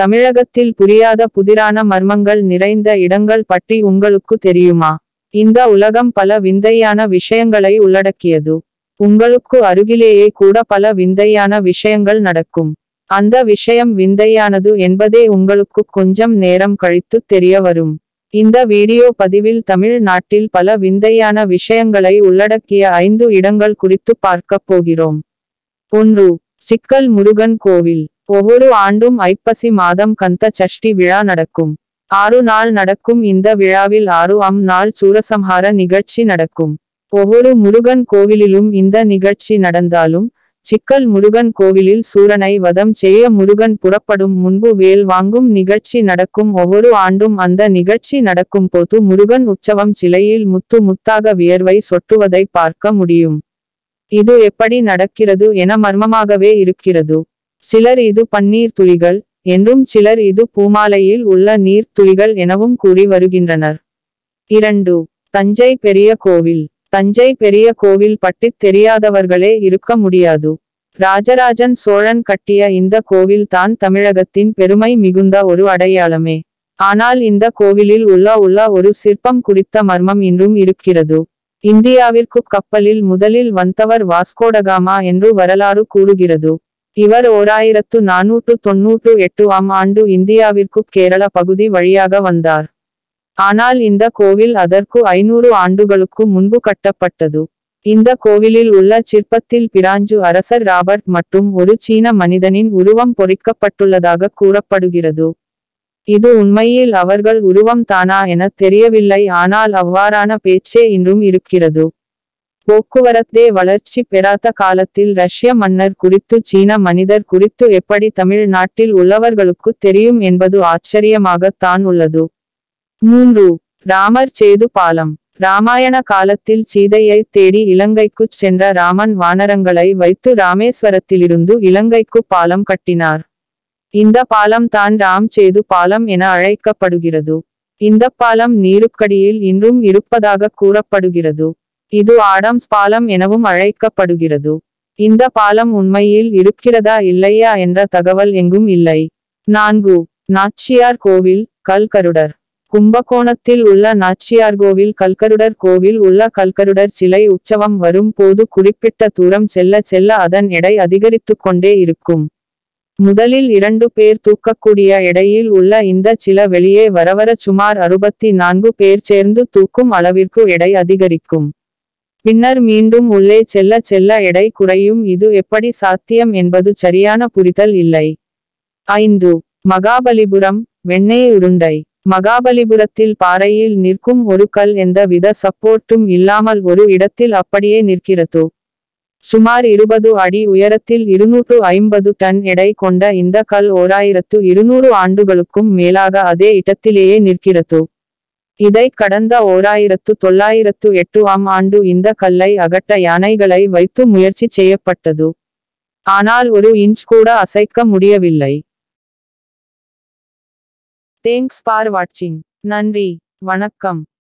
தமிழகத்தில் புரியாத புதிரான மர்மங்கள் நிறைந்த இடங்கள் பற்றி உங்களுக்கு தெரியுமா இந்த உலகம் பல விந்தையான விஷயங்களை உள்ளடக்கியது உங்களுக்கு அருகிலேயே கூட பல விந்தையான விஷயங்கள் நடக்கும் அந்த விஷயம் விந்தையானது என்பதே உங்களுக்கு கொஞ்சம் நேரம் கழித்து தெரிய வரும் இந்த வீடியோ பதிவில் தமிழ் நாட்டில் பல விந்தையான விஷயங்களை உள்ளடக்கிய ஐந்து இடங்கள் குறித்து பார்க்கப் போகிறோம் ஒன்று சிக்கல் முருகன் கோவில் ஒவ்வொரு ஆண்டும் ஐப்பசி மாதம் கந்த சஷ்டி விழா நடக்கும் ஆறு நாள் நடக்கும் இந்த விழாவில் ஆறு அம் நாள் சூரசம்ஹார நிகழ்ச்சி நடக்கும் ஒவ்வொரு முருகன் கோவிலிலும் இந்த நிகழ்ச்சி நடந்தாலும் சிக்கல் முருகன் கோவிலில் சூரனை வதம் செய்ய முருகன் புறப்படும் முன்பு வேல் வாங்கும் நிகழ்ச்சி நடக்கும் ஒவ்வொரு ஆண்டும் அந்த நிகழ்ச்சி நடக்கும் போது முருகன் உற்சவம் சிலையில் முத்து முத்தாக வியர்வை சொட்டுவதை பார்க்க முடியும் இது எப்படி நடக்கிறது என மர்மமாகவே இருக்கிறது சிலர் இது பன்னீர் துளிகள் என்றும் சிலர் இது பூமாலையில் உள்ள நீர் துளிகள் எனவும் கூறி வருகின்றனர் இரண்டு தஞ்சை பெரிய கோவில் தஞ்சை பெரிய கோவில் பற்றித் தெரியாதவர்களே இருக்க முடியாது ராஜராஜன் சோழன் கட்டிய இந்த கோவில் தான் தமிழகத்தின் பெருமை மிகுந்த ஒரு அடையாளமே ஆனால் இந்த கோவிலில் உள்ள உள்ள ஒரு சிற்பம் குறித்த மர்மம் இன்றும் இருக்கிறது இந்தியாவிற்கு கப்பலில் முதலில் வந்தவர் வாஸ்கோடகாமா என்று வரலாறு கூறுகிறது இவர் ஓராயிரத்து நானூற்று தொன்னூற்று எட்டு ஆம் ஆண்டு இந்தியாவிற்கு கேரள பகுதி வழியாக வந்தார் ஆனால் இந்த கோவில் அதற்கு ஐநூறு ஆண்டுகளுக்கு முன்பு கட்டப்பட்டது இந்த கோவிலில் உள்ள சிற்பத்தில் பிராஞ்சு அரசர் ராபர்ட் மற்றும் ஒரு சீன மனிதனின் உருவம் பொறிக்கப்பட்டுள்ளதாக கூறப்படுகிறது இது உண்மையில் அவர்கள் உருவம் தானா என தெரியவில்லை ஆனால் அவ்வாறான பேச்சே இன்றும் இருக்கிறது போக்குவரத்தே வளர்ச்சி பெறாத காலத்தில் ரஷ்ய மன்னர் குறித்து சீன மனிதர் குறித்து எப்படி தமிழ்நாட்டில் உள்ளவர்களுக்கு தெரியும் என்பது ஆச்சரியமாகத்தான் உள்ளது மூன்று ராமர் சேது பாலம் ராமாயண காலத்தில் சீதையை தேடி இலங்கைக்குச் சென்ற ராமன் வானரங்களை வைத்து ராமேஸ்வரத்திலிருந்து இலங்கைக்கு பாலம் கட்டினார் இந்த பாலம் தான் ராம் சேது பாலம் என அழைக்கப்படுகிறது இந்த பாலம் நீருக்கடியில் இன்றும் இருப்பதாக கூறப்படுகிறது இது ஆடம்ஸ் பாலம் எனவும் அழைக்கப்படுகிறது இந்த பாலம் உண்மையில் இருக்கிறதா இல்லையா என்ற தகவல் எங்கும் இல்லை நான்கு நாச்சியார் கோவில் கல்கருடர் கும்பகோணத்தில் உள்ள நாச்சியார் கோவில் கல்கருடர் கோவில் உள்ள கல்கருடர் சிலை உற்சவம் வரும் போது குறிப்பிட்ட தூரம் செல்ல செல்ல அதன் எடை அதிகரித்து கொண்டே இருக்கும் முதலில் இரண்டு பேர் தூக்கக்கூடிய எடையில் உள்ள இந்த சில வெளியே வரவர சுமார் அறுபத்தி நான்கு பேர் சேர்ந்து தூக்கும் அளவிற்கு எடை அதிகரிக்கும் பின்னர் மீண்டும் உள்ளே செல்ல செல்ல எடை குறையும் இது எப்படி சாத்தியம் என்பது சரியான புரிதல் இல்லை ஐந்து மகாபலிபுரம் வெண்ணெய் உருண்டை மகாபலிபுரத்தில் பாறையில் நிற்கும் ஒரு கல் எந்த வித சப்போர்ட்டும் இல்லாமல் ஒரு இடத்தில் அப்படியே நிற்கிறது சுமார் இருபது அடி உயரத்தில் இருநூற்று ஐம்பது டன் எடை கொண்ட இந்த கல் ஓராயிரத்து இருநூறு ஆண்டுகளுக்கும் மேலாக அதே இடத்திலேயே நிற்கிறது இதை கடந்த ஓராயிரத்து தொள்ளாயிரத்து எட்டு ஆம் ஆண்டு இந்த கல்லை அகற்ற யானைகளை வைத்து முயற்சி செய்யப்பட்டது ஆனால் ஒரு இன்ச் கூட அசைக்க முடியவில்லை தேங்க்ஸ் ஃபார் வாட்சிங் நன்றி வணக்கம்